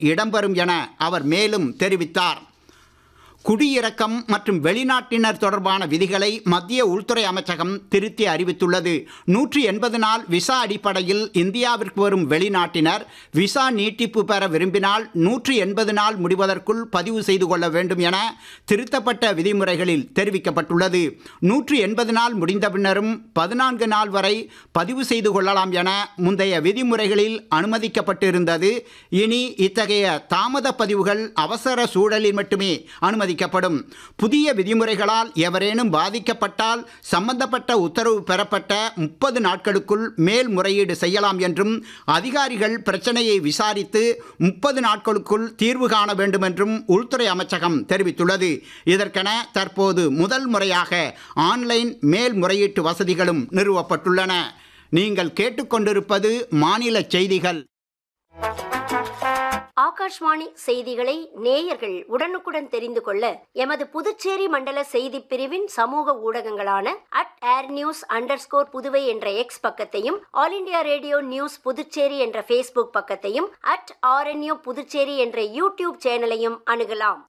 இடம்பெறும் என அவர் மேலும் தெரிவித்தார் குடியிறக்கம் மற்றும் வெளிநாட்டினர் தொடர்பான விதிகளை மத்திய உள்துறை அமைச்சகம் திருத்தி அறிவித்துள்ளது நூற்றி எண்பது நாள் விசா அடிப்படையில் இந்தியாவிற்கு வரும் வெளிநாட்டினர் விசா நீட்டிப்பு பெற விரும்பினால் நூற்றி எண்பது நாள் முடிவதற்குள் பதிவு செய்து கொள்ள வேண்டும் என திருத்தப்பட்ட விதிமுறைகளில் தெரிவிக்கப்பட்டுள்ளது நூற்றி எண்பது நாள் முடிந்த பின்னரும் பதினான்கு நாள் வரை பதிவு செய்து கொள்ளலாம் என முந்தைய விதிமுறைகளில் அனுமதிக்கப்பட்டிருந்தது இனி இத்தகைய தாமத பதிவுகள் அவசர சூழலில் மட்டுமே அனுமதி அனுமதிக்கப்படும் புதிய விதிமுறைகளால் எவரேனும் பாதிக்கப்பட்டால் சம்பந்தப்பட்ட உத்தரவு பெறப்பட்ட முப்பது நாட்களுக்குள் மேல்முறையீடு செய்யலாம் என்றும் அதிகாரிகள் பிரச்சனையை விசாரித்து முப்பது நாட்களுக்குள் தீர்வு காண வேண்டும் என்றும் உள்துறை அமைச்சகம் தெரிவித்துள்ளது இதற்கென தற்போது முதல் முறையாக ஆன்லைன் மேல்முறையீட்டு வசதிகளும் நிறுவப்பட்டுள்ளன நீங்கள் கேட்டுக்கொண்டிருப்பது மாநில செய்திகள் ஆகாஷ்வாணி செய்திகளை நேயர்கள் உடனுக்குடன் தெரிந்து கொள்ள எமது புதுச்சேரி மண்டல செய்தி பிரிவின் சமூக ஊடகங்களான at air news under Puduvai என்ற எக்ஸ் பக்கத்தையும் All India Radio news Puducherry என்ற ஃபேஸ்புக் பக்கத்தையும் அட் ஆர்என்யூ புதுச்சேரி என்ற யூடியூப் சேனலையும் அணுகலாம்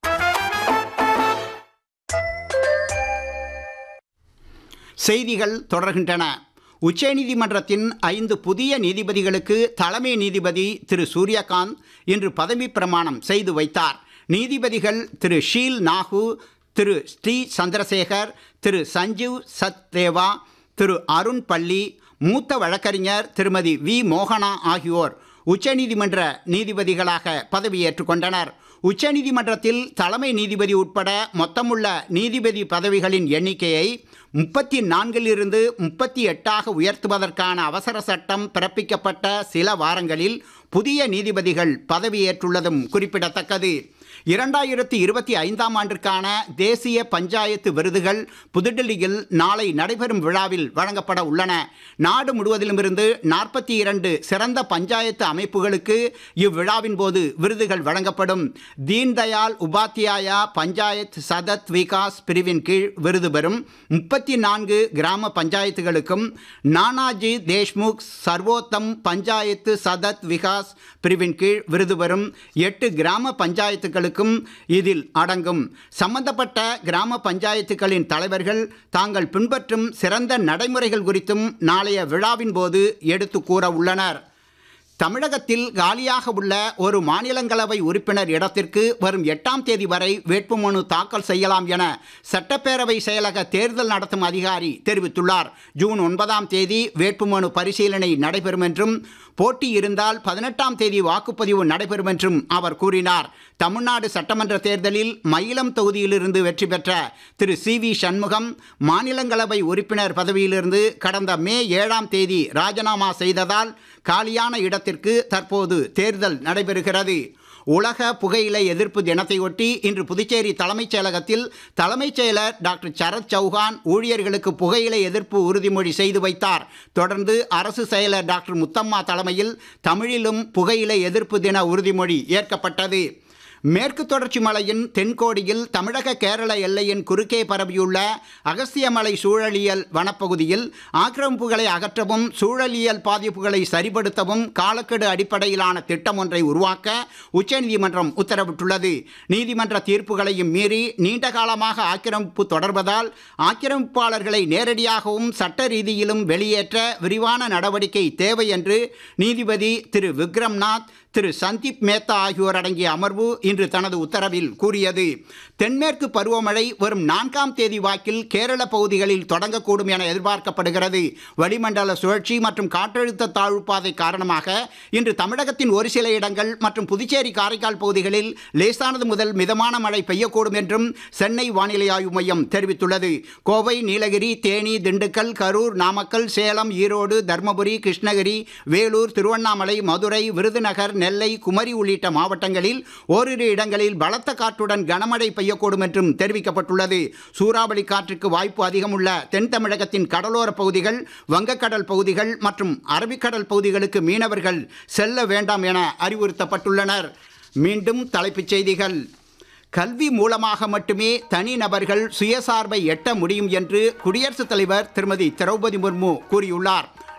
செய்திகள் தொடர்கின்றன உச்சநீதிமன்றத்தின் ஐந்து புதிய நீதிபதிகளுக்கு தலைமை நீதிபதி திரு சூரியகாந்த் இன்று பதவி பிரமாணம் செய்து வைத்தார் நீதிபதிகள் திரு ஷீல் நாகு திரு ஸ்ரீ சந்திரசேகர் திரு சஞ்சீவ் சத்தேவா திரு அருண் பள்ளி மூத்த வழக்கறிஞர் திருமதி வி மோகனா ஆகியோர் உச்சநீதிமன்ற நீதிபதிகளாக பதவியேற்றுக் கொண்டனர் உச்சநீதிமன்றத்தில் தலைமை நீதிபதி உட்பட மொத்தமுள்ள நீதிபதி பதவிகளின் எண்ணிக்கையை முப்பத்தி நான்கிலிருந்து முப்பத்தி எட்டாக உயர்த்துவதற்கான அவசர சட்டம் பிறப்பிக்கப்பட்ட சில வாரங்களில் புதிய நீதிபதிகள் பதவியேற்றுள்ளதும் குறிப்பிடத்தக்கது இரண்டாயிரத்தி இருபத்தி ஐந்தாம் ஆண்டிற்கான தேசிய பஞ்சாயத்து விருதுகள் புதுடில்லியில் நாளை நடைபெறும் விழாவில் வழங்கப்பட உள்ளன நாடு முழுவதிலுமிருந்து நாற்பத்தி இரண்டு சிறந்த பஞ்சாயத்து அமைப்புகளுக்கு இவ்விழாவின் போது விருதுகள் வழங்கப்படும் தீன்தயாள் உபாத்தியாயா பஞ்சாயத் சதத் விகாஸ் பிரிவின் கீழ் விருது பெறும் முப்பத்தி நான்கு கிராம பஞ்சாயத்துகளுக்கும் நானாஜி தேஷ்முக் சர்வோத்தம் பஞ்சாயத்து சதத் விகாஸ் பிரிவின் கீழ் விருது பெறும் எட்டு கிராம பஞ்சாயத்துகளுக்கும் இதில் அடங்கும் சம்பந்தப்பட்ட கிராம பஞ்சாயத்துகளின் தலைவர்கள் தாங்கள் பின்பற்றும் சிறந்த நடைமுறைகள் குறித்தும் நாளைய விழாவின் போது எடுத்து கூற உள்ளனர் தமிழகத்தில் காலியாக உள்ள ஒரு மாநிலங்களவை உறுப்பினர் இடத்திற்கு வரும் எட்டாம் தேதி வரை வேட்புமனு தாக்கல் செய்யலாம் என சட்டப்பேரவை செயலக தேர்தல் நடத்தும் அதிகாரி தெரிவித்துள்ளார் ஜூன் ஒன்பதாம் தேதி வேட்புமனு பரிசீலனை நடைபெறும் என்றும் போட்டி இருந்தால் பதினெட்டாம் தேதி வாக்குப்பதிவு நடைபெறும் என்றும் அவர் கூறினார் தமிழ்நாடு சட்டமன்ற தேர்தலில் மயிலம் தொகுதியிலிருந்து வெற்றி பெற்ற திரு சி வி சண்முகம் மாநிலங்களவை உறுப்பினர் பதவியிலிருந்து கடந்த மே ஏழாம் தேதி ராஜினாமா செய்ததால் காலியான இடத்திற்கு தற்போது தேர்தல் நடைபெறுகிறது உலக புகையிலை எதிர்ப்பு தினத்தையொட்டி இன்று புதுச்சேரி தலைமைச் செயலகத்தில் தலைமைச் செயலர் டாக்டர் சரத் சௌஹான் ஊழியர்களுக்கு புகையிலை எதிர்ப்பு உறுதிமொழி செய்து வைத்தார் தொடர்ந்து அரசு செயலர் டாக்டர் முத்தம்மா தலைமையில் தமிழிலும் புகையிலை எதிர்ப்பு தின உறுதிமொழி ஏற்கப்பட்டது மேற்கு தொடர்ச்சி மலையின் தென்கோடியில் தமிழக கேரள எல்லையின் குறுக்கே பரவியுள்ள அகஸ்தியமலை சூழலியல் வனப்பகுதியில் ஆக்கிரமிப்புகளை அகற்றவும் சூழலியல் பாதிப்புகளை சரிப்படுத்தவும் காலக்கெடு அடிப்படையிலான திட்டம் ஒன்றை உருவாக்க உச்சநீதிமன்றம் உத்தரவிட்டுள்ளது நீதிமன்ற தீர்ப்புகளையும் மீறி நீண்ட காலமாக ஆக்கிரமிப்பு தொடர்வதால் ஆக்கிரமிப்பாளர்களை நேரடியாகவும் சட்ட ரீதியிலும் வெளியேற்ற விரிவான நடவடிக்கை தேவை என்று நீதிபதி திரு விக்ரம்நாத் திரு சந்தீப் மேத்தா ஆகியோர் அடங்கிய அமர்வு இன்று தனது உத்தரவில் கூறியது தென்மேற்கு பருவமழை வரும் நான்காம் தேதி வாக்கில் கேரள பகுதிகளில் தொடங்கக்கூடும் என எதிர்பார்க்கப்படுகிறது வளிமண்டல சுழற்சி மற்றும் காற்றழுத்த தாழ்வு பாதை காரணமாக இன்று தமிழகத்தின் ஒரு சில இடங்கள் மற்றும் புதுச்சேரி காரைக்கால் பகுதிகளில் லேசானது முதல் மிதமான மழை பெய்யக்கூடும் என்றும் சென்னை வானிலை ஆய்வு மையம் தெரிவித்துள்ளது கோவை நீலகிரி தேனி திண்டுக்கல் கரூர் நாமக்கல் சேலம் ஈரோடு தர்மபுரி கிருஷ்ணகிரி வேலூர் திருவண்ணாமலை மதுரை விருதுநகர் நெல்லை குமரி உள்ளிட்ட மாவட்டங்களில் ஓரிரு இடங்களில் பலத்த காற்றுடன் கனமழை பெய்யக்கூடும் என்றும் தெரிவிக்கப்பட்டுள்ளது சூறாவளி காற்றுக்கு வாய்ப்பு அதிகமுள்ள தென் தமிழகத்தின் கடலோர பகுதிகள் வங்கக்கடல் பகுதிகள் மற்றும் அரபிக்கடல் பகுதிகளுக்கு மீனவர்கள் செல்ல வேண்டாம் என அறிவுறுத்தப்பட்டுள்ளனர் மீண்டும் தலைப்புச் செய்திகள் கல்வி மூலமாக மட்டுமே தனிநபர்கள் சுயசார்பை எட்ட முடியும் என்று குடியரசுத் தலைவர் திருமதி திரௌபதி முர்மு கூறியுள்ளார்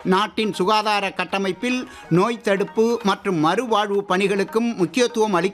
நாட்டின் சுகாதார கட்டமைப்பில் நோய் தடுப்பு மற்றும் மறுவாழ்வு பணிகளுக்கும் முக்கியத்துவம் அளிக்க